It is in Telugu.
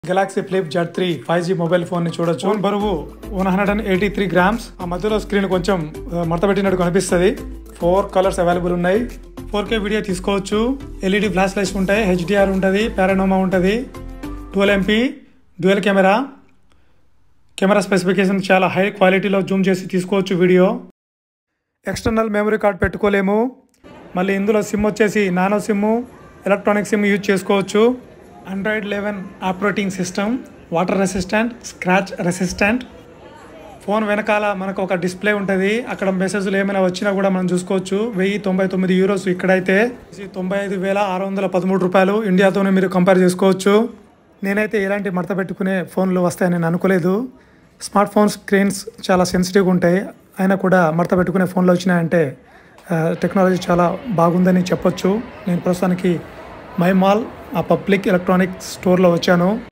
Galaxy Flip Z three five G mobile phone ని చూడొచ్చు ఫోన్ బరువు one hundred and eighty three grams ఆ మధ్యలో స్క్రీన్ కొంచెం ఆ, మడత పెట్టినట్టు కనిపిస్తుంది ఫోర్ కలర్స్ అవైలబుల్ ఉన్నాయి ఫోర్ కే వీడియో తీసుకోవచ్చు ఎల్ఈడి ఫ్లాష్ లైట్స్ ఉంటాయి హెచ్డిఆర్ ఉంటుంది పారానోమా ఉంటుంది twelve MP dual camera camera specification చాలా హై క్వాలిటీలో జూమ్ చేసి తీసుకోవచ్చు వీడియో ఎక్స్టర్నల్ మెమరీ కార్డ్ పెట్టుకోలేము మళ్ళీ ఇందులో సిమ్ వచ్చేసి nano SIM electronic SIM use చేసుకోవచ్చు Android eleven operating system water resistant scratch resistant phone వెనకాల మనకు ఒక డిస్ప్లే ఉంటుంది అక్కడ మెసేజ్లు ఏమైనా వచ్చినా కూడా మనం చూసుకోవచ్చు వెయ్యి తొంభై తొమ్మిది యూరోస్ ఇక్కడైతే తొంభై ఐదు వేల ఆరు వందల పదమూడు రూపాయలు ఇండియాతోనే మీరు కంపేర్ చేసుకోవచ్చు నేనైతే ఎలాంటి మడత పెట్టుకునే ఫోన్లు వస్తాయని నేను అనుకోలేదు స్మార్ట్ ఫోన్ స్క్రీన్స్ చాలా సెన్సిటివ్గా ఉంటాయి అయినా కూడా మడత పెట్టుకునే ఫోన్లు వచ్చినాయంటే ఆ, టెక్నాలజీ చాలా బాగుందని చెప్పొచ్చు నేను ప్రస్తుతానికి మై మాల్ ఆ పబ్లిక్ ఎలక్ట్రానిక్స్ స్టోర్లో వచ్చాను